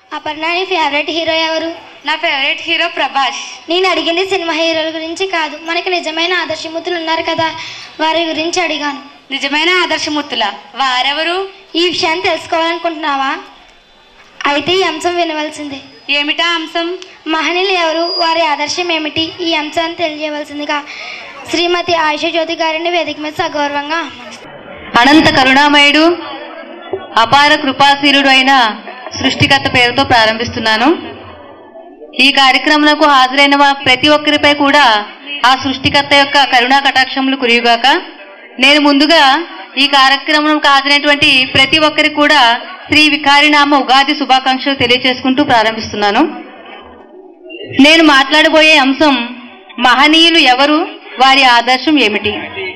అపర్ణ నీ favourite hero ఎవరు నా ఫేవరెట్ హీరో ప్రభాస్ నేను అడిగింది సినిమా హీరోల గురించి కాదు మనకి నిజమైన ఆదర్శమూర్తులు ఉన్నారు కదా వారి గురించి అడిగాను నిజమైన ఆదర్శమూర్తుల వారెవరు ఈ విషయాన్ని తెలుసుకోవాలనుకుంటున్నావా అయితే ఈ అంశం వినవలసిందే ఏమిటా అంశం మహనీయులు ఎవరు వారి ఆదర్శం ఏమిటి ఈ అంశాన్ని తెలియజేయవలసిందిగా శ్రీమతి ఆయుష జ్యోతి గారిని వేదిక మీద సగౌరవంగా ఆహ్వానిస్తున్నాను. అనంత కరుణామయుడు అపార కృపాశీలుడు అయిన సృష్టికర్త పేరుతో ప్రారంభిస్తున్నాను ఈ కార్యక్రమంకు హాజరైన వా- ప్రతి ఒక్కరిపై కూడా ఆ సృష్టికర్త యొక్క కరుణా కటాక్షములు కురియుగాక నేను ముందుగా ఈ కార్యక్రమంకు హాజరైనటువంటి ప్రతి ఒక్కరికి కూడా శ్రీ వికారినామ ఉగాది శుభాకాంక్షలు తెలియజేసుకుంటూ ప్రారంభిస్తున్నాను నేను మాట్లాడబోయే అంశం మహనీయులు ఎవరు వారి ఆదర్శం ఏమిటి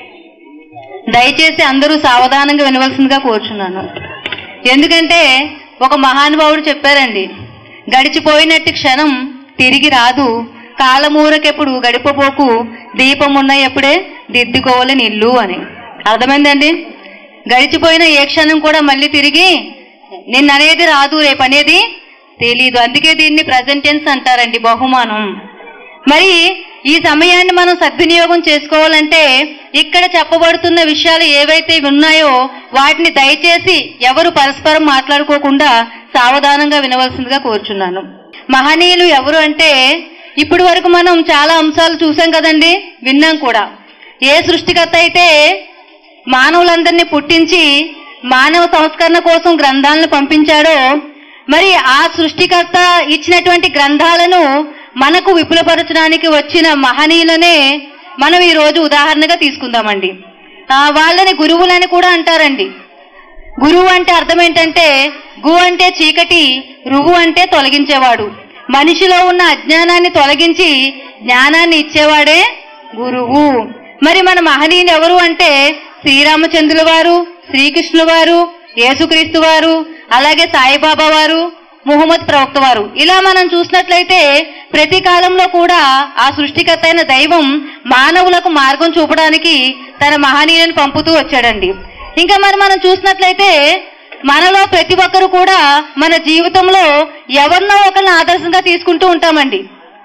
దయచేసి అందరూ సావధానంగా వినవలసిందిగా కోరుచున్నాను ఎందుకంటే ఒక మహానుభావుడు చెప్పారండి గడిచిపోయినట్టు క్షణం తిరిగి రాదు కాలమూరకెప్పుడు గడిపబోకు దీపం ఉన్న ఎప్పుడే దిద్దుకోవాలని ఇల్లు అని అర్థమైందండి గడిచిపోయిన ఏ క్షణం కూడా మళ్ళీ తిరిగి నిన్న అనేది రాదు రేపు అనేది తెలీదు అందుకే దీన్ని ప్రజెంట్ టెన్స్ అంటారండి బహుమానం మరి ఈ సమయాన్ని మనం సద్వినియోగం చేసుకోవాలంటే ఇక్కడ చెప్పబడుతున్న విషయాలు ఏవైతే ఉన్నాయో వాటిని దయచేసి ఎవరు పరస్పరం మాట్లాడుకోకుండా సావధానంగా వినవలసిందిగా కోరుచున్నాను మహనీయులు ఎవరు అంటే ఇప్పటి వరకు మనం చాలా అంశాలు చూసాం కదండి విన్నాం కూడా ఏ సృష్టికర్త అయితే మానవులందరినీ పుట్టించి మానవ సంస్కరణ కోసం గ్రంథాలను పంపించాడో మరి ఆ సృష్టికర్త ఇచ్చినటువంటి గ్రంథాలను మనకు విపులపరచడానికి వచ్చిన మహనీయులనే మనం ఈ రోజు ఉదాహరణగా తీసుకుందామండి ఆ, వాళ్ళని గురువులని కూడా అంటారండి గురువు అంటే అర్థం ఏంటంటే గు అంటే చీకటి రువు అంటే తొలగించేవాడు మనిషిలో ఉన్న అజ్ఞానాన్ని తొలగించి జ్ఞానాన్ని ఇచ్చేవాడే గురువు మరి మన మహనీయులు ఎవరు అంటే శ్రీరామచంద్రుల వారు శ్రీకృష్ణుల వారు యేసుక్రీస్తు వారు అలాగే సాయిబాబా వారు ముహమ్మద్ ప్రవక్త వారు ఇలా మనం చూసినట్లయితే ప్రతి కాలంలో కూడా ఆ సృష్టికర్త అయిన దైవం మానవులకు మార్గం చూపడానికి తన మహనీయులను పంపుతూ వచ్చాడండి ఇంకా మరి మనం చూసినట్లయితే మనలో ప్రతి ఒక్కరు కూడా మన జీవితంలో ఎవరినో ఒకరిని ఆదర్శంగా తీసుకుంటూ ఉంటామండి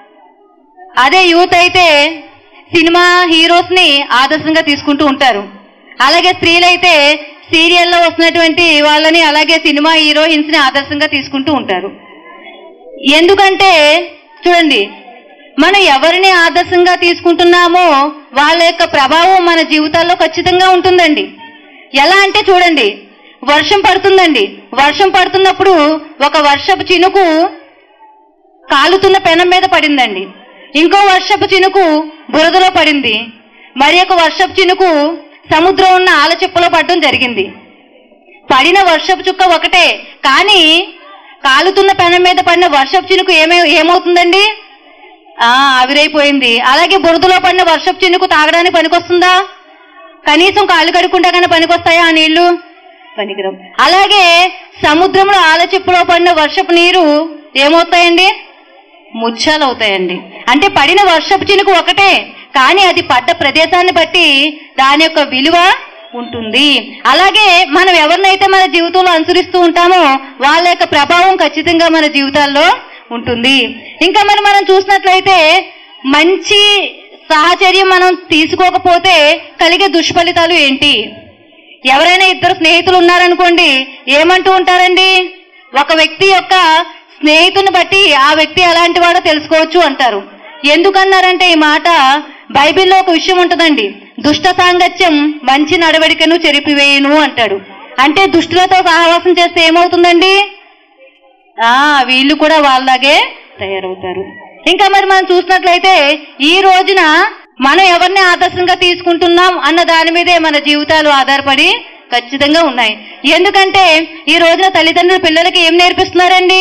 అదే యూత్ అయితే సినిమా హీరోస్ ని ఆదర్శంగా తీసుకుంటూ ఉంటారు అలాగే స్త్రీలైతే సీరియల్లో వస్తున్నటువంటి వాళ్ళని అలాగే సినిమా హీరోయిన్స్ ని ఆదర్శంగా తీసుకుంటూ ఉంటారు ఎందుకంటే చూడండి మనం ఎవరిని ఆదర్శంగా తీసుకుంటున్నామో వాళ్ళ యొక్క ప్రభావం మన జీవితాల్లో ఖచ్చితంగా ఉంటుందండి ఎలా అంటే చూడండి వర్షం పడుతుందండి వర్షం పడుతున్నప్పుడు ఒక వర్షపు చినుకు కాలుతున్న పెనం మీద పడిందండి ఇంకో వర్షపు చినుకు బురదలో పడింది మరి ఒక వర్షపు చినుకు సముద్రం ఉన్న ఆలచిప్పలో పడడం జరిగింది పడిన వర్షపు చుక్క ఒకటే కానీ కాలుతున్న పెనం మీద పడిన వర్షపు చినుకు ఏమే ఏమవుతుందండి ఆ ఆవిరైపోయింది అలాగే బురదలో పడిన వర్షపు చినుకు తాగడానికి పనికొస్తుందా కనీసం కాళ్ళు కడుక్కుంటా కానీ పనికొస్తాయా ఆ నీళ్లు పనికిరావు అలాగే సముద్రంలో ఆలచిప్పులో పడిన వర్షపు నీరు ఏమవుతాయండి ముత్యాలు అవుతాయండి అంటే పడిన వర్షపు చినుకు ఒకటే కానీ అది పడ్డ ప్రదేశాన్ని బట్టి దాని యొక్క విలువ ఉంటుంది అలాగే మనం ఎవరినైతే మన జీవితంలో అనుసరిస్తూ ఉంటామో వాళ్ళ యొక్క ప్రభావం ఖచ్చితంగా మన జీవితాల్లో ఉంటుంది ఇంకా మరి మనం చూసినట్లయితే మంచి సాహచర్యం మనం తీసుకోకపోతే కలిగే దుష్ఫలితాలు ఏంటి ఎవరైనా ఇద్దరు స్నేహితులు ఉన్నారనుకోండి ఏమంటూ ఉంటారండి ఒక వ్యక్తి యొక్క స్నేహితుని బట్టి ఆ వ్యక్తి ఎలాంటి వాడో తెలుసుకోవచ్చు అంటారు ఎందుకన్నారంటే ఈ మాట బైబిల్లో ఒక విషయం ఉంటుందండి దుష్ట సాంగత్యం మంచి నడవడికను చెరిపివేయును అంటాడు అంటే దుష్టులతో సహవాసం చేస్తే ఏమవుతుందండి ఆ వీళ్ళు కూడా వాళ్ళలాగే తయారవుతారు ఇంకా మరి మనం చూసినట్లయితే ఈ రోజున మనం ఎవరిని ఆదర్శంగా తీసుకుంటున్నాం అన్న దాని మీదే మన జీవితాలు ఆధారపడి ఖచ్చితంగా ఉన్నాయి ఎందుకంటే ఈ రోజున తల్లిదండ్రులు పిల్లలకి ఏం నేర్పిస్తున్నారండి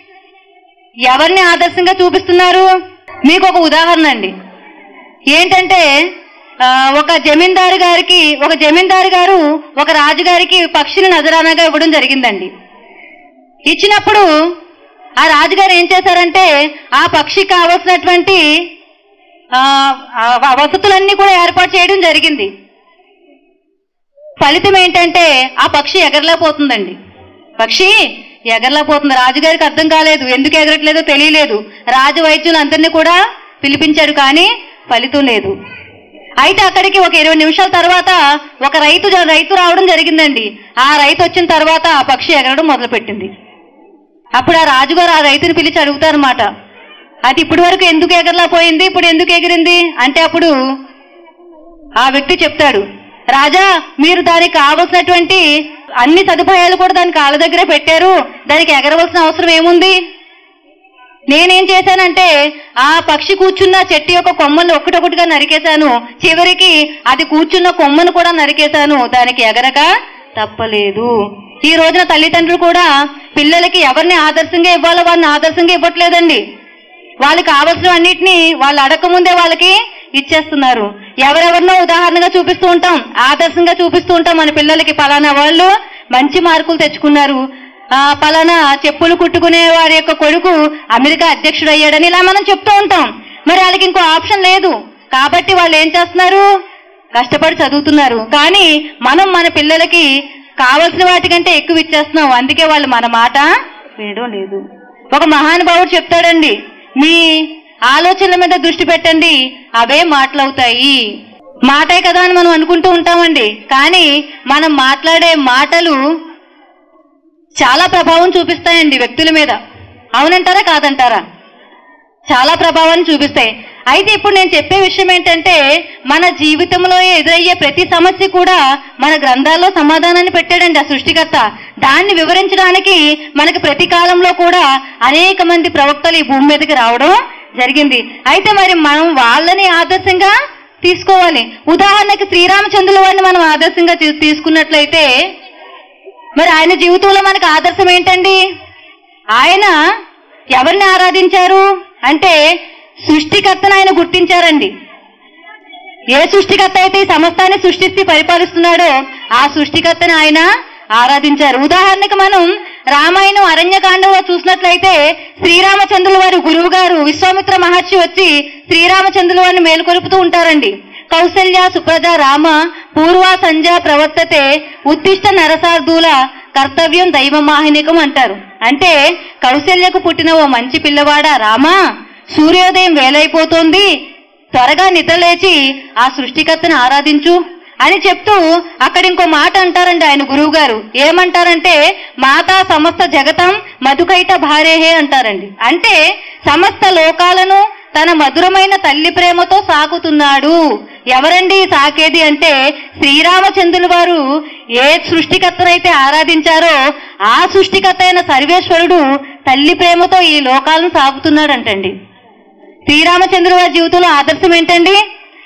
ఎవరిని ఆదర్శంగా చూపిస్తున్నారు మీకు ఒక ఉదాహరణ అండి ఏంటంటే ఆ, ఒక జమీందారు గారికి ఒక జమీందారు గారు ఒక రాజుగారికి పక్షిని నజరానాగా ఇవ్వడం జరిగిందండి ఇచ్చినప్పుడు ఆ రాజుగారు ఏం చేశారంటే ఆ పక్షికి కావలసినటువంటి ఆ, ఆ వసతులన్నీ కూడా ఏర్పాటు చేయడం జరిగింది ఫలితం ఏంటంటే ఆ పక్షి ఎగరలేకపోతుందండి పక్షి ఎగరలేకపోతుంది రాజుగారికి అర్థం కాలేదు ఎందుకు ఎగరట్లేదో తెలియలేదు రాజు వైద్యులు అందరినీ కూడా పిలిపించాడు కానీ ఫలితం లేదు అయితే అక్కడికి ఒక ఇరవై నిమిషాల తర్వాత ఒక రైతు జ- రైతు రావడం జరిగిందండి ఆ రైతు వచ్చిన తర్వాత ఆ పక్షి ఎగరడం మొదలుపెట్టింది అప్పుడు ఆ రాజుగారు ఆ రైతుని పిలిచి అడుగుతారన్నమాట అది ఇప్పటి వరకు ఎందుకు ఎగరలేకపోయింది ఇప్పుడు ఎందుకు ఎగిరింది అంటే అప్పుడు ఆ వ్యక్తి చెప్తాడు రాజా మీరు దానికి కావలసినటువంటి అన్ని సదుపాయాలు కూడా దాని కాళ్ళ దగ్గరే పెట్టారు దానికి ఎగరవలసిన అవసరం ఏముంది నేనేం చేశానంటే ఆ పక్షి కూర్చున్న చెట్టు యొక్క కొమ్మను ఒక్కటొక్కటిగా నరికేశాను చివరికి అది కూర్చున్న కొమ్మను కూడా నరికేశాను దానికి ఎగరక తప్పలేదు ఈ రోజున తల్లిదండ్రులు కూడా పిల్లలకి ఎవరిని ఆదర్శంగా ఇవ్వాలో వారిని ఆదర్శంగా ఇవ్వట్లేదండి వాళ్ళకి కావలసిన అన్నిటినీ వాళ్ళు అడగకముందే వాళ్ళకి ఇచ్చేస్తున్నారు ఎవరెవరినో ఉదాహరణగా చూపిస్తూ ఉంటాం ఆదర్శంగా చూపిస్తూ ఉంటాం మన పిల్లలకి పలానా వాళ్ళు మంచి మార్కులు తెచ్చుకున్నారు ఆ పలానా చెప్పులు కుట్టుకునే వారి యొక్క కొడుకు అమెరికా అధ్యక్షుడు అయ్యాడని ఇలా మనం చెప్తూ ఉంటాం మరి వాళ్ళకి ఇంకో ఆప్షన్ లేదు కాబట్టి వాళ్ళు ఏం చేస్తున్నారు కష్టపడి చదువుతున్నారు కానీ మనం మన పిల్లలకి కావలసిన వాటికంటే ఎక్కువ ఇచ్చేస్తున్నాం అందుకే వాళ్ళు మన మాట వినడం లేదు ఒక మహానుభావుడు చెప్తాడండి మీ ఆలోచనల మీద దృష్టి పెట్టండి అవే మాటలవుతాయి మాటే కదా అని మనం అనుకుంటూ ఉంటామండి కానీ మనం మాట్లాడే మాటలు చాలా ప్రభావం చూపిస్తాయండి వ్యక్తుల మీద అవునంటారా కాదంటారా చాలా ప్రభావాన్ని చూపిస్తాయి అయితే ఇప్పుడు నేను చెప్పే విషయం ఏంటంటే మన జీవితంలో ఎదురయ్యే ప్రతి సమస్య కూడా మన గ్రంథాల్లో సమాధానాన్ని పెట్టాడండి ఆ సృష్టికర్త దాన్ని వివరించడానికి మనకి ప్రతి కాలంలో కూడా అనేక మంది ప్రవక్తలు ఈ భూమి మీదకి రావడం జరిగింది అయితే మరి మనం వాళ్ళని ఆదర్శంగా తీసుకోవాలి ఉదాహరణకి శ్రీరామచంద్రుల వారిని మనం ఆదర్శంగా తీ- తీసుకున్నట్లయితే మరి ఆయన జీవితంలో మనకు ఆదర్శం ఏంటండి ఆయన ఎవరిని ఆరాధించారు అంటే సృష్టికర్తను ఆయన గుర్తించారండి ఏ సృష్టికర్త అయితే ఈ సమస్తాన్ని సృష్టిస్తూ పరిపాలిస్తున్నాడో ఆ సృష్టికర్తని ఆయన ఆరాధించారు ఉదాహరణకి మనం రామాయణం అరణ్యకాండంలో చూసినట్లయితే శ్రీరామచంద్రుల వారి గురువు గారు విశ్వామిత్ర మహర్షి వచ్చి శ్రీరామచంద్రుల వారిని మేలుకొలుపుతూ ఉంటారండి కౌసల్య సుప్రజ రామ పూర్వ సంధ్య ప్రవర్తతే ఉత్తిష్ట నరసార్థుల కర్తవ్యం దైవమాహినికం అంటారు అంటే కౌశల్యకు పుట్టిన ఓ మంచి పిల్లవాడా రామా సూర్యోదయం వేలైపోతోంది త్వరగా నిద్రలేచి ఆ సృష్టికర్తని ఆరాధించు అని చెప్తూ అక్కడ ఇంకో మాట అంటారండి ఆయన గురువు గారు ఏమంటారంటే మాతా సమస్త జగతం మధుకైట భార్యహే అంటారండి అంటే సమస్త లోకాలను తన మధురమైన తల్లి ప్రేమతో సాకుతున్నాడు ఎవరండి సాకేది అంటే శ్రీరామచంద్రుల వారు ఏ సృష్టికర్తనైతే ఆరాధించారో ఆ సృష్టికర్త అయిన సర్వేశ్వరుడు తల్లి ప్రేమతో ఈ లోకాలను సాగుతున్నాడంటండి శ్రీరామచంద్ర వారి జీవితంలో ఆదర్శం ఏంటండి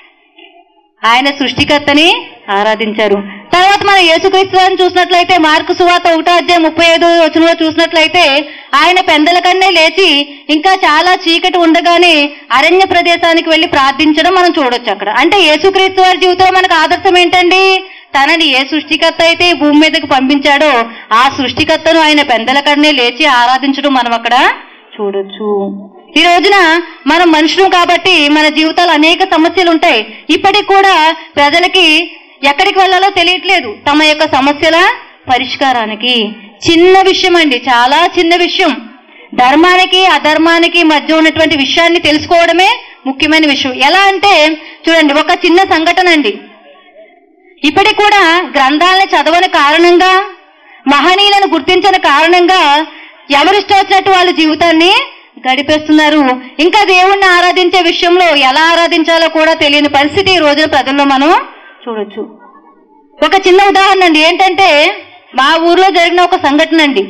ఆయన సృష్టికర్తని ఆరాధించారు తర్వాత మనం యేసుక్రీస్తు వారిని చూసినట్లయితే మార్కు సువాత ఒకటో అధ్యాయం ముప్పై ఐదో వచనంలో చూసినట్లయితే ఆయన పెందల కన్నే లేచి ఇంకా చాలా చీకటి ఉండగానే అరణ్య ప్రదేశానికి వెళ్లి ప్రార్థించడం మనం చూడొచ్చు అక్కడ అంటే యేసుక్రీస్తు వారి జీవితంలో మనకు ఆదర్శం ఏంటండి తనని ఏ సృష్టికర్త అయితే ఈ భూమి మీదకి పంపించాడో ఆ సృష్టికర్తను ఆయన పెందల కన్నే లేచి ఆరాధించడం మనం అక్కడ చూడొచ్చు ఈ రోజున మనం మనుషులు కాబట్టి మన జీవితాలు అనేక సమస్యలు ఉంటాయి ఇప్పటికి కూడా ప్రజలకి ఎక్కడికి వెళ్ళాలో తెలియట్లేదు తమ యొక్క సమస్యల పరిష్కారానికి చిన్న విషయం అండి చాలా చిన్న విషయం ధర్మానికి అధర్మానికి మధ్య ఉన్నటువంటి విషయాన్ని తెలుసుకోవడమే ముఖ్యమైన విషయం ఎలా అంటే చూడండి ఒక చిన్న సంఘటన అండి ఇప్పటికి కూడా గ్రంథాలను చదవని కారణంగా మహనీయులను గుర్తించిన కారణంగా ఎవరిష్టం వచ్చినట్టు వాళ్ళ జీవితాన్ని గడిపేస్తున్నారు ఇంకా దేవుణ్ణి ఆరాధించే విషయంలో ఎలా ఆరాధించాలో కూడా తెలియని పరిస్థితి ఈ రోజున ప్రజల్లో మనం చూడొచ్చు ఒక చిన్న ఉదాహరణ అండి ఏంటంటే మా ఊర్లో జరిగిన ఒక సంఘటన అండి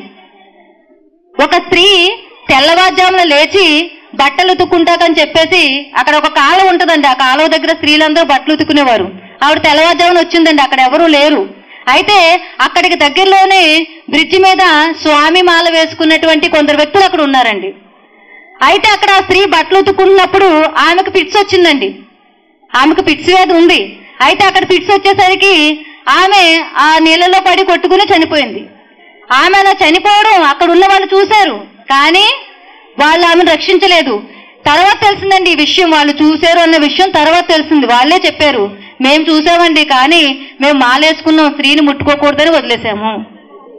ఒక స్త్రీ తెల్లవారుజామున లేచి బట్టలు ఉతుక్కుంటాకని చెప్పేసి అక్కడ ఒక కాలువ ఉంటదండి ఆ కాలువ దగ్గర స్త్రీలందరూ బట్టలు ఉతుకునేవారు ఆవిడ తెల్లవారుజామున వచ్చిందండి అక్కడ ఎవరూ లేరు అయితే అక్కడికి దగ్గరలోనే బ్రిడ్జి మీద స్వామి మాల వేసుకున్నటువంటి కొందరు వ్యక్తులు అక్కడ ఉన్నారండి అయితే అక్కడ ఆ స్త్రీ బట్టలు ఉతుక్కుంటున్నప్పుడు ఆమెకు పిట్స్ వచ్చిందండి ఆమెకు పిట్స్ వ్యాధి ఉంది అయితే అక్కడ పిట్స్ వచ్చేసరికి ఆమె ఆ నీళ్ళలో పడి కొట్టుకుని చనిపోయింది ఆమె అలా చనిపోవడం అక్కడ ఉన్న వాళ్ళు చూశారు కానీ వాళ్ళు ఆమెను రక్షించలేదు తర్వాత తెలిసిందండి ఈ విషయం వాళ్ళు చూశారు అన్న విషయం తర్వాత తెలిసింది వాళ్ళే చెప్పారు మేము చూసామండి కానీ మేము మాలేసుకున్నాం స్త్రీని ముట్టుకోకూడదని వదిలేసాము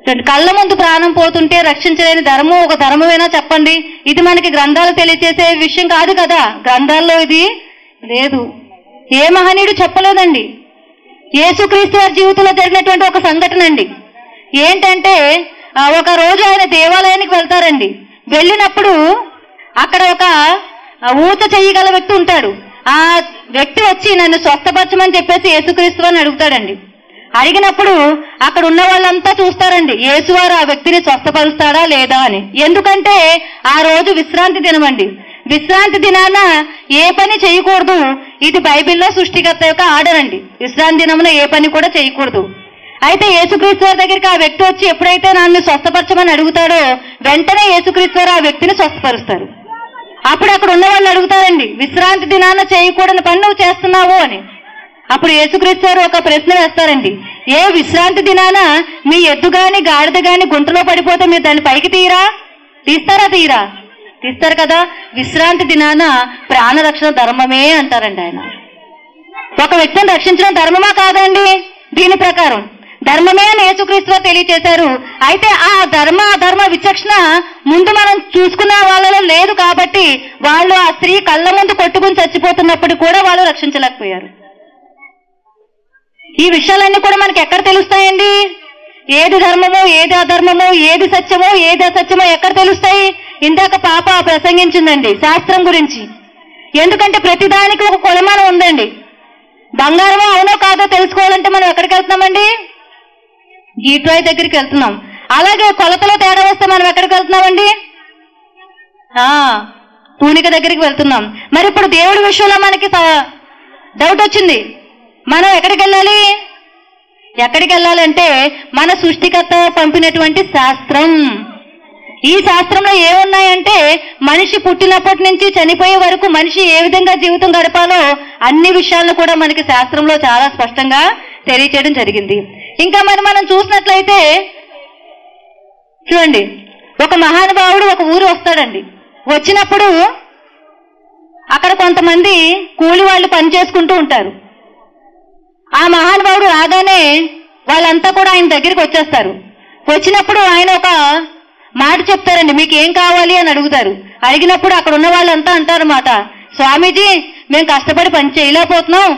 చూడండి, కళ్ళ ముందు ప్రాణం పోతుంటే రక్షించలేని ధర్మం ఒక ధర్మమేనా చెప్పండి ఇది మనకి గ్రంథాలు తెలియజేసే విషయం కాదు కదా గ్రంథాల్లో ఇది లేదు ఏ మహనీయుడు చెప్పలేదండి యేసుక్రీస్తు వారి జీవితంలో జరిగినటువంటి ఒక సంఘటన అండి ఏంటంటే ఆ, ఒక రోజు ఆయన దేవాలయానికి వెళ్తారండి వెళ్ళినప్పుడు అక్కడ ఒక ఆ, ఊత చెయ్యగల వ్యక్తి ఉంటాడు ఆ వ్యక్తి వచ్చి నన్ను స్వస్థపరచమని చెప్పేసి యేసుక్రీస్తు అని అడుగుతాడండి అడిగినప్పుడు అక్కడ ఉన్న వాళ్ళంతా చూస్తారండి యేసువారు ఆ వ్యక్తిని స్వస్థపరుస్తాడా లేదా అని ఎందుకంటే ఆ రోజు విశ్రాంతి దినమండి విశ్రాంతి దినాన ఏ పని చేయకూడదు ఇది బైబిల్లో సృష్టికర్త యొక్క ఆర్డర్ అండి విశ్రాంతి దినమున ఏ పని కూడా చేయకూడదు అయితే యేసుక్రీస్తు వారి దగ్గరికి ఆ వ్యక్తి వచ్చి ఎప్పుడైతే నన్ను స్వస్థపరచమని అడుగుతాడో వెంటనే యేసుక్రీస్తు వారు ఆ వ్యక్తిని స్వస్థపరుస్తారు అప్పుడు అక్కడ ఉన్న వాళ్ళు అడుగుతారండి విశ్రాంతి దినాన చేయకూడని పని నువ్వు చేస్తున్నావు అని అప్పుడు యేసుక్రీస్తు వారు ఒక ప్రశ్న వేస్తారండి ఏ విశ్రాంతి దినాన మీ ఎద్దు గాని గాడిద గాని గుంటలో పడిపోతే మీరు దాన్ని పైకి తీయరా తీస్తారా తీయరా తీస్తారు కదా విశ్రాంతి దినాన ప్రాణరక్షణ ధర్మమే అంటారండి ఆయన ఒక వ్యక్తిని రక్షించడం ధర్మమా కాదండి దీని ప్రకారం ధర్మమే అని యేసుక్రీస్తు వారు తెలియచేశారు అయితే ఆ ధర్మ అధర్మ విచక్షణ ముందు మనం చూసుకున్న వాళ్ళలో లేదు కాబట్టి వాళ్ళు ఆ స్త్రీ కళ్ళ ముందు కొట్టుకుని చచ్చిపోతున్నప్పుడు కూడా వాళ్ళు రక్షించలేకపోయారు ఈ విషయాలన్నీ కూడా మనకి ఎక్కడ తెలుస్తాయండి ఏది ధర్మమో ఏది అధర్మమో ఏది సత్యమో ఏది అసత్యమో ఎక్కడ తెలుస్తాయి ఇందాక పాప ప్రసంగించిందండి శాస్త్రం గురించి ఎందుకంటే ప్రతిదానికి ఒక కొలమానం ఉందండి బంగారమో అవునో కాదో తెలుసుకోవాలంటే మనం ఎక్కడికి వెళ్తున్నామండి గీట్రాయ్ దగ్గరికి వెళ్తున్నాం అలాగే కొలతలో తేడా వస్తే మనం ఎక్కడికి వెళ్తున్నామండి ఆ తూనిక దగ్గరికి వెళ్తున్నాం మరి ఇప్పుడు దేవుడి విషయంలో మనకి స- డౌట్ వచ్చింది మనం ఎక్కడికి వెళ్ళాలి ఎక్కడికి వెళ్ళాలంటే మన సృష్టికర్త పంపినటువంటి శాస్త్రం ఈ శాస్త్రంలో ఏమున్నాయంటే మనిషి పుట్టినప్పటి నుంచి చనిపోయే వరకు మనిషి ఏ విధంగా జీవితం గడపాలో అన్ని విషయాలను కూడా మనకి శాస్త్రంలో చాలా స్పష్టంగా తెలియచేయడం జరిగింది ఇంకా మరి మనం చూసినట్లయితే చూడండి ఒక మహానుభావుడు ఒక ఊరు వస్తాడండి వచ్చినప్పుడు అక్కడ కొంతమంది కూలి వాళ్ళు పని చేసుకుంటూ ఉంటారు ఆ మహానుభావుడు రాగానే వాళ్ళంతా కూడా ఆయన దగ్గరికి వచ్చేస్తారు వచ్చినప్పుడు ఆయన ఒక మాట చెప్తారండి మీకు ఏం కావాలి అని అడుగుతారు అడిగినప్పుడు అక్కడ ఉన్న వాళ్ళంతా అంటారన్నమాట స్వామీజీ మేము కష్టపడి పని చేయలేకపోతున్నాం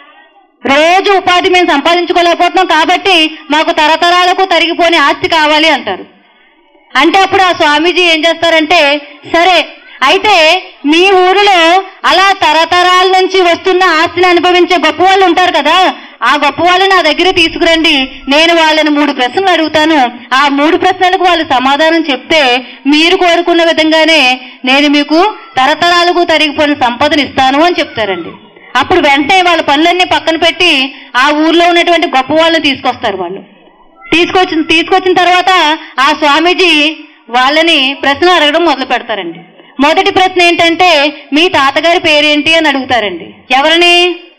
రోజు ఉపాధి మేము సంపాదించుకోలేకపోతున్నాం కాబట్టి మాకు తరతరాలకు తరిగిపోని ఆస్తి కావాలి అంటారు అంటే అప్పుడు ఆ స్వామీజీ ఏం చేస్తారంటే సరే అయితే మీ ఊరిలో అలా తరతరాల నుంచి వస్తున్న ఆస్తిని అనుభవించే గొప్ప వాళ్ళు ఉంటారు కదా ఆ గొప్ప వాళ్ళు నా దగ్గర తీసుకురండి నేను వాళ్ళని మూడు ప్రశ్నలు అడుగుతాను ఆ మూడు ప్రశ్నలకు వాళ్ళు సమాధానం చెప్తే మీరు కోరుకున్న విధంగానే నేను మీకు తరతరాలకు తరిగిపోయిన సంపదను ఇస్తాను అని చెప్తారండి అప్పుడు వెంటనే వాళ్ళ పనులన్నీ పక్కన పెట్టి ఆ ఊర్లో ఉన్నటువంటి గొప్ప వాళ్ళని తీసుకొస్తారు వాళ్ళు తీసుకొచ్చిన తీసుకొచ్చిన తర్వాత ఆ స్వామీజీ వాళ్ళని ప్రశ్న అడగడం మొదలు పెడతారండి మొదటి ప్రశ్న ఏంటంటే మీ తాతగారి పేరేంటి అని అడుగుతారండి ఎవరిని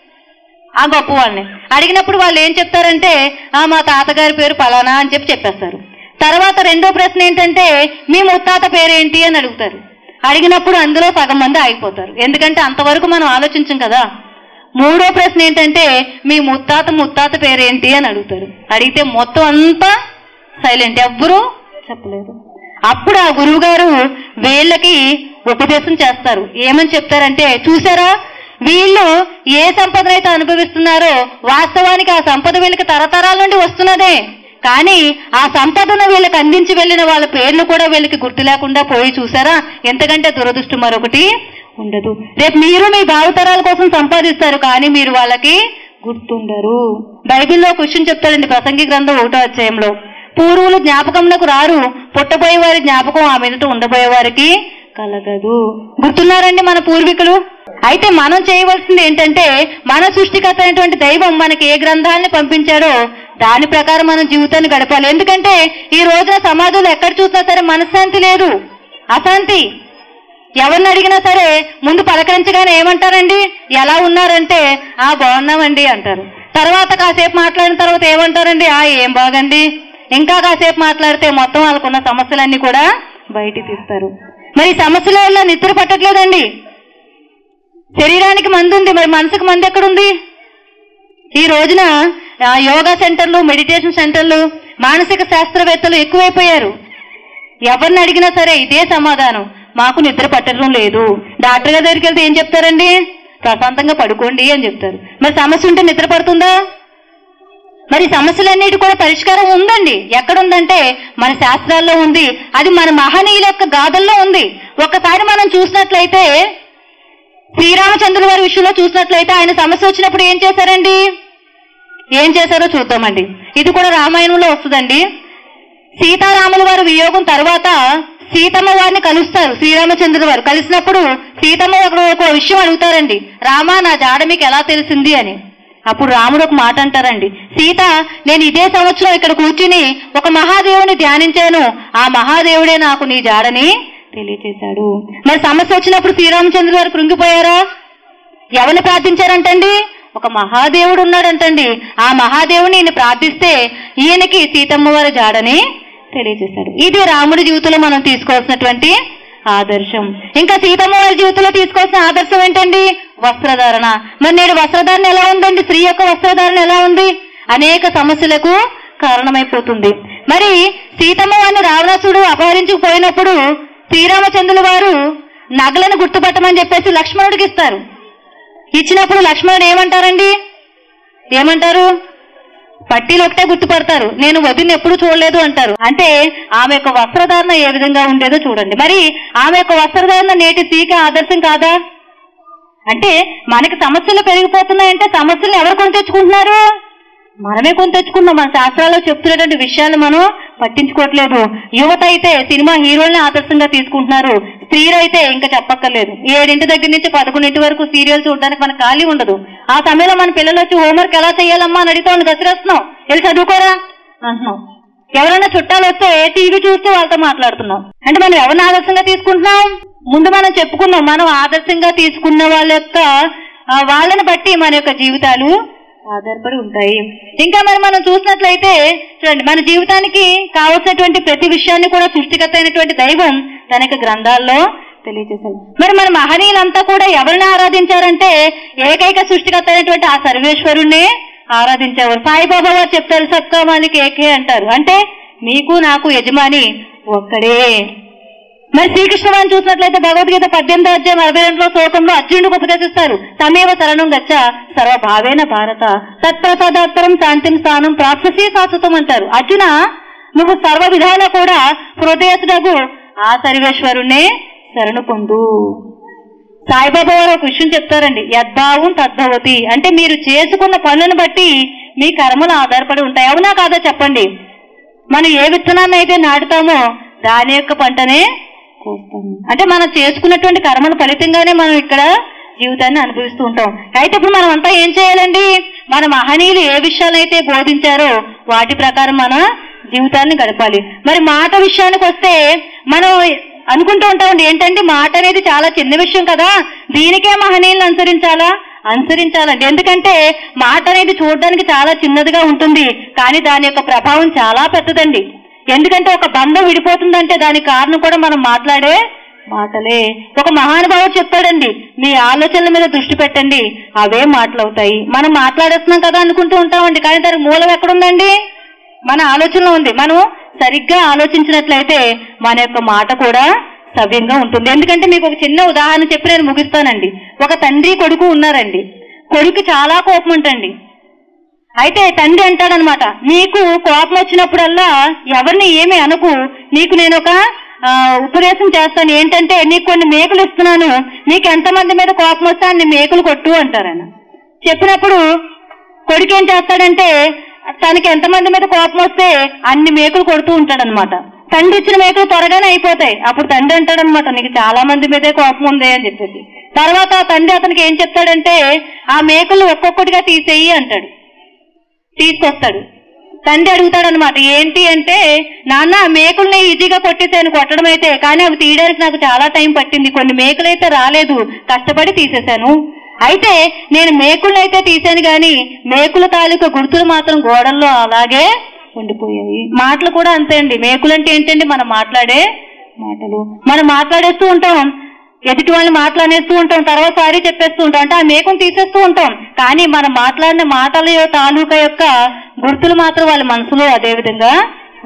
ఆ గొప్ప వాళ్ళని అడిగినప్పుడు వాళ్ళు ఏం చెప్తారంటే ఆ మా తాతగారి పేరు పలానా అని చెప్పి చెప్పేస్తారు తర్వాత రెండో ప్రశ్న ఏంటంటే మీ ముత్తాత పేరేంటి అని అడుగుతారు అడిగినప్పుడు అందులో సగం మంది ఆగిపోతారు ఎందుకంటే అంతవరకు మనం ఆలోచించం కదా మూడో ప్రశ్న ఏంటంటే మీ ముత్తాత ముత్తాత పేరేంటి అని అడుగుతారు అడిగితే మొత్తం అంతా సైలెంట్ ఎవ్వరూ చెప్పలేదు అప్పుడు ఆ గురువు గారు వీళ్ళకి ఉపదేశం చేస్తారు ఏమని చెప్తారంటే చూసారా వీళ్ళు ఏ సంపదనైతే అనుభవిస్తున్నారో వాస్తవానికి ఆ సంపద వీళ్ళకి తరతరాల నుండి వస్తున్నదే కానీ ఆ సంపదను వీళ్ళకి అందించి వెళ్ళిన వాళ్ళ పేర్లు కూడా వీళ్ళకి గుర్తు లేకుండా పోయి చూసారా ఎంతకంటే దురదృష్టం మరొకటి ఉండదు రేపు మీరు మీ భావితరాల కోసం సంపాదిస్తారు కానీ మీరు వాళ్ళకి గుర్తుండరు బైబిల్లో క్వశ్చన్ చెప్తాడండి ప్రసంగి గ్రంథం ఒకటో అధ్యాయంలో పూర్వులు జ్ఞాపకంలోకి రారు పుట్టబోయే వారి జ్ఞాపకం ఆ మీదట ఉండబోయే వారికి కలగదు గుర్తున్నారండి మన పూర్వీకులు అయితే మనం చేయవలసింది ఏంటంటే మన సృష్టికర్త అయినటువంటి దైవం మనకి ఏ గ్రంథాన్ని పంపించాడో దాని ప్రకారం మనం జీవితాన్ని గడపాలి ఎందుకంటే ఈ రోజున సమాజంలో ఎక్కడ చూసినా సరే మనశ్శాంతి లేదు అశాంతి ఎవరిని అడిగినా సరే ముందు పలకరించగానే ఏమంటారండి ఎలా ఉన్నారంటే ఆ బాగున్నామండి అంటారు తర్వాత కాసేపు మాట్లాడిన తర్వాత ఏమంటారండి ఆ ఏం బాగండి ఇంకా కాసేపు మాట్లాడితే మొత్తం వాళ్ళకున్న సమస్యలన్నీ కూడా బయటికి తీస్తారు మరి ఈ సమస్యల వల్ల నిద్ర పట్టట్లేదండి శరీరానికి మందు ఉంది మరి మనసుకు మందు ఎక్కడుంది ఈ రోజున ఆ, యోగా సెంటర్లు మెడిటేషన్ సెంటర్లు మానసిక శాస్త్రవేత్తలు ఎక్కువైపోయారు ఎవరిని అడిగినా సరే ఇదే సమాధానం మాకు నిద్ర పట్టడం లేదు డాక్టర్ గారి దగ్గరికి వెళ్తే ఏం చెప్తారండి ప్రశాంతంగా పడుకోండి అని చెప్తారు మరి సమస్య ఉంటే నిద్ర పడుతుందా మరి ఈ సమస్యలన్నిటి కూడా పరిష్కారం ఉందండి ఎక్కడ ఉందంటే మన శాస్త్రాల్లో ఉంది అది మన మహనీయుల యొక్క గాథల్లో ఉంది ఒక్కసారి మనం చూసినట్లయితే శ్రీరామచంద్రుల వారి విషయంలో చూసినట్లయితే ఆయన సమస్య వచ్చినప్పుడు ఏం చేశారండి ఏం చేశారో చూద్దామండి ఇది కూడా రామాయణంలో వస్తుందండి సీతారాముల వారి వియోగం తర్వాత సీతమ్మ వారిని కలుస్తారు శ్రీరామచంద్రుల వారు కలిసినప్పుడు సీతమ్మ ఒక ఒక విషయం అడుగుతారండి రామా నా జాడ మీకు ఎలా తెలిసింది అని అప్పుడు రాముడు ఒక మాట అంటారండి సీత నేను ఇదే సంవత్సరం ఇక్కడ కూర్చుని ఒక మహాదేవుని ధ్యానించాను ఆ మహాదేవుడే నాకు నీ జాడని తెలియచేశాడు మరి సమస్య వచ్చినప్పుడు శ్రీరామచంద్ర గారు కృంగిపోయారా ఎవరిని ప్రార్థించారంటండి ఒక మహాదేవుడు ఉన్నాడంటండి ఆ మహాదేవుని ఈయన ప్రార్థిస్తే ఈయనకి సీతమ్మ వారి జాడని తెలియజేశాడు ఇది రాముడి జీవితంలో మనం తీసుకోవాల్సినటువంటి ఆదర్శం ఇంకా సీతమ్మ వారి జీవితంలో తీసుకోవాల్సిన ఆదర్శం ఏంటండి వస్త్రధారణ మరి నేడు వస్త్రధారణ ఎలా ఉందండి స్త్రీ యొక్క వస్త్రధారణ ఎలా ఉంది అనేక సమస్యలకు కారణమైపోతుంది మరి సీతమ్మ వారిని రావణాసుడు అపహరించుకుపోయినప్పుడు శ్రీరామచంద్రుల వారు నగలను గుర్తుపట్టమని చెప్పేసి లక్ష్మణుడికి ఇస్తారు ఇచ్చినప్పుడు లక్ష్మణుడు ఏమంటారండి ఏమంటారు పట్టీలు ఒకటే గుర్తుపడతారు నేను వదిన ఎప్పుడు చూడలేదు అంటారు అంటే ఆమె యొక్క వస్త్రధారణ ఏ విధంగా ఉండేదో చూడండి మరి ఆమె యొక్క వస్త్రధారణ నేటి తీక ఆదర్శం కాదా అంటే మనకి సమస్యలు పెరిగిపోతున్నాయంటే సమస్యలు ఎవరు కొని తెచ్చుకుంటున్నారు మనమే కొని తెచ్చుకున్నాం మన శాస్త్రాల్లో చెప్తున్నటువంటి విషయాలు మనం పట్టించుకోవట్లేదు యువత అయితే సినిమా హీరోల్ని ఆదర్శంగా తీసుకుంటున్నారు స్త్రీలు అయితే ఇంకా చెప్పక్కర్లేదు ఏడింటి దగ్గర నుంచి పదకొండింటి వరకు సీరియల్ చూడడానికి మనకు ఖాళీ ఉండదు ఆ సమయంలో మన పిల్లలు వచ్చి హోంవర్క్ ఎలా చేయాలమ్మా అని అడిగితే వాళ్ళు గసిరేస్తున్నాం వెళ్ళి చదువుకోరా అంటున్నాం ఎవరైనా చుట్టాలు వస్తే టీవీ చూస్తూ వాళ్ళతో మాట్లాడుతున్నాం అంటే మనం ఎవరిని ఆదర్శంగా తీసుకుంటున్నాం ముందు మనం చెప్పుకున్నాం మనం ఆదర్శంగా తీసుకున్న వాళ్ళ యొక్క ఆ, వాళ్ళని బట్టి మన యొక్క జీవితాలు ఆధారపడి ఉంటాయి ఇంకా మరి మనం చూసినట్లయితే చూడండి మన జీవితానికి కావలసినటువంటి ప్రతి విషయాన్ని కూడా సృష్టికర్త అయినటువంటి దైవం తన యొక్క గ్రంథాల్లో తెలియజేశాడు మరి మన మహనీయులంతా కూడా ఎవరిని ఆరాధించారంటే ఏకైక సృష్టికర్త అయినటువంటి ఆ సర్వేశ్వరుణ్ణి ఆరాధించేవారు సాయిబాబా వారు చెప్తారు సబ్కా మాలిక్ ఏకే అంటారు అంటే మీకు నాకు యజమాని ఒక్కడే మరి శ్రీకృష్ణ వారిని చూసినట్లయితే భగవద్గీత పద్దెనిమిది అధ్యాయం అరవై రెండులో శ్లోకంలో అర్జునుడికి ఉపదేశిస్తారు తమేవ శరణం గచ్చ సర్వభావేన భారత తత్ప్రసాదాత్తరం శాంతిం స్థానం ప్రాప్సీ శాశ్వతం అంటారు అర్జున నువ్వు సర్వ విధాల కూడా హృదయసుడగు ఆ సర్వేశ్వరుణ్ణే శరణు పొందు సాయిబాబా వారు ఒక విషయం చెప్తారండి యద్భావం తద్భవతి అంటే మీరు చేసుకున్న పనులను బట్టి మీ కర్మలు ఆధారపడి ఉంటాయి అవునా కాదా చెప్పండి మనం ఏ విత్తనాన్ని అయితే నాటుతామో దాని యొక్క పంటనే కోస్తాము అంటే మనం చేసుకున్నటువంటి కర్మల ఫలితంగానే మనం ఇక్కడ జీవితాన్ని అనుభవిస్తూ ఉంటాం అయితే ఇప్పుడు మనం అంతా ఏం చేయాలండి మన మహనీయులు ఏ విషయాలైతే బోధించారో వాటి ప్రకారం మన జీవితాన్ని గడపాలి మరి మాట విషయానికి వస్తే మనం అనుకుంటూ ఉంటామండి ఏంటంటే మాట అనేది చాలా చిన్న విషయం కదా దీనికే మహనీయులను అనుసరించాలా అనుసరించాలండి ఎందుకంటే మాట అనేది చూడడానికి చాలా చిన్నదిగా ఉంటుంది కానీ దాని యొక్క ప్రభావం చాలా పెద్దదండి ఎందుకంటే ఒక బంధం విడిపోతుందంటే దానికి కారణం కూడా మనం మాట్లాడే మాటలే ఒక మహానుభావుడు చెప్తాడండి మీ ఆలోచనల మీద దృష్టి పెట్టండి అవే మాటలవుతాయి మనం మాట్లాడేస్తున్నాం కదా అనుకుంటూ ఉంటామండి కానీ దానికి మూలం ఎక్కడుందండి మన ఆలోచనలో ఉంది మనం సరిగ్గా ఆలోచించినట్లయితే మన యొక్క మాట కూడా సవ్యంగా ఉంటుంది ఎందుకంటే మీకు ఒక చిన్న ఉదాహరణ చెప్పి నేను ముగిస్తానండి ఒక తండ్రి కొడుకు ఉన్నారండి కొడుకు చాలా కోపం ఉంటండి అయితే తండ్రి అంటాడనమాట నీకు కోపం వచ్చినప్పుడల్లా ఎవరిని ఏమి అనకు నీకు నేను ఒక ఆ, ఉపదేశం చేస్తాను ఏంటంటే నీకు కొన్ని మేకులు ఇస్తున్నాను నీకు ఎంతమంది మీద కోపం వస్తే అన్ని మేకులు కొట్టు అంటారాయన చెప్పినప్పుడు కొడుకు ఏం చేస్తాడంటే తనకి ఎంతమంది మీద కోపం వస్తే అన్ని మేకులు కొడుతూ ఉంటాడనమాట తండ్రి ఇచ్చిన మేకులు త్వరగానే అయిపోతాయి అప్పుడు తండ్రి అంటాడనమాట నీకు చాలా మంది మీదే కోపం ఉంది అని చెప్పేసి తర్వాత తండ్రి అతనికి ఏం చెప్తాడంటే ఆ మేకులు ఒక్కొక్కటిగా తీసేయి అంటాడు తీసుకొస్తాడు తండ్రి అడుగుతాడు అనమాట ఏంటి అంటే నాన్న మేకుల్ని ఈజీగా కొట్టేసాను కొట్టడం అయితే కానీ అవి తీయడానికి నాకు చాలా టైం పట్టింది కొన్ని మేకులు అయితే రాలేదు కష్టపడి తీసేశాను అయితే నేను మేకుల్ని అయితే తీసాను కానీ మేకుల తాలూకా గుర్తులు మాత్రం గోడల్లో అలాగే ఉండిపోయాయి మాటలు కూడా అంతే అండి మేకులు అంటే ఏంటండి మనం మాట్లాడే మాటలు మనం మాట్లాడేస్తూ ఉంటాం ఎదుటి వాళ్ళని మాట్లాడేస్తూ ఉంటాం తర్వాత సారీ చెప్పేస్తూ ఉంటాం అంటే ఆ మేకను తీసేస్తూ ఉంటాం కానీ మనం మాట్లాడిన మాటల యొక్క తాలూకా యొక్క గుర్తులు మాత్రం వాళ్ళ మనసులో అదే విధంగా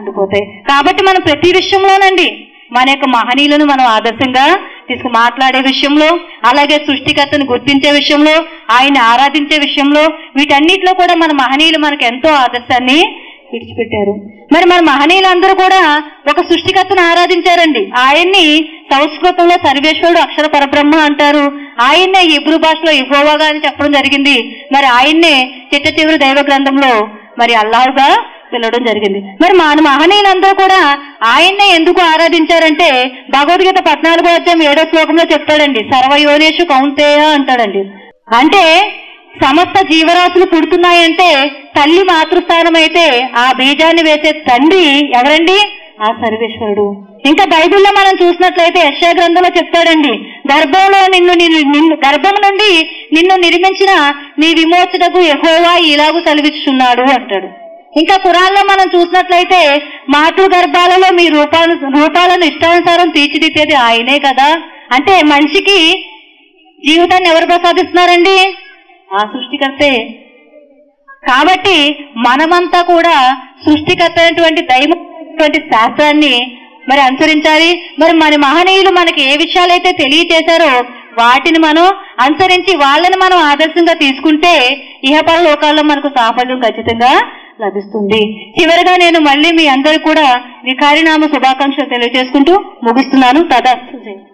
ఉండిపోతాయి కాబట్టి మనం ప్రతి విషయంలోనండి మన యొక్క మహనీయులను మనం ఆదర్శంగా తీసుకు మాట్లాడే విషయంలో అలాగే సృష్టికర్తను గుర్తించే విషయంలో ఆయన ఆరాధించే విషయంలో వీటన్నిటిలో కూడా మన మహనీయులు మనకు ఎంతో ఆదర్శాన్ని విడిచిపెట్టారు మరి మన మహనీయులందరూ కూడా ఒక సృష్టికర్తను ఆరాధించారండి ఆయన్ని సంస్కృతంలో సర్వేశ్వరుడు అక్షర పరబ్రహ్మ అంటారు ఆయన్నే ఇబ్రు భాషలో ఇహోవాగా అని చెప్పడం జరిగింది మరి ఆయన్నే చిట్ట చివరి దైవ గ్రంథంలో మరి అల్లాహుగా పిలవడం జరిగింది మరి మన మహనీయులందరూ కూడా ఆయన్నే ఎందుకు ఆరాధించారంటే భగవద్గీత పద్నాలుగో అధ్యాయం ఏడో శ్లోకంలో చెప్తాడండి సర్వయోనేషు కౌంతేయ అంటాడండి అంటే సమస్త జీవరాశులు పుడుతున్నాయంటే తల్లి మాతృస్థానం అయితే ఆ బీజాన్ని వేసే తండ్రి ఎవరండి ఆ సర్వేశ్వరుడు ఇంకా బైబిల్లో మనం చూసినట్లయితే యశా గ్రంథంలో చెప్తాడండి గర్భంలో నిన్ను నిన్ను నిన్ను గర్భం నుండి నిన్ను నిర్మించిన నీ విమోచనకు యెహోవా ఇలాగు సెలవిస్తున్నాడు అంటాడు ఇంకా కురాల్లో మనం చూసినట్లయితే మాతృ గర్భాలలో మీ రూపాలను రూపాలను ఇష్టానుసారం తీర్చిదిద్దేది ఆయనే కదా అంటే మనిషికి జీవితాన్ని ఎవరు ప్రసాదిస్తున్నారండి ఆ సృష్టికర్తే కాబట్టి మనమంతా కూడా సృష్టికర్త అయినటువంటి దైవటువంటి శాస్త్రాన్ని మరి అనుసరించాలి మరి మన మహనీయులు మనకి ఏ విషయాలైతే తెలియచేశారో వాటిని మనం అనుసరించి వాళ్ళని మనం ఆదర్శంగా తీసుకుంటే ఇహపర లోకాల్లో మనకు సాఫల్యం ఖచ్చితంగా లభిస్తుంది చివరిగా నేను మళ్ళీ మీ అందరు కూడా వికారినామ శుభాకాంక్షలు తెలియజేసుకుంటూ ముగిస్తున్నాను తదాస్తు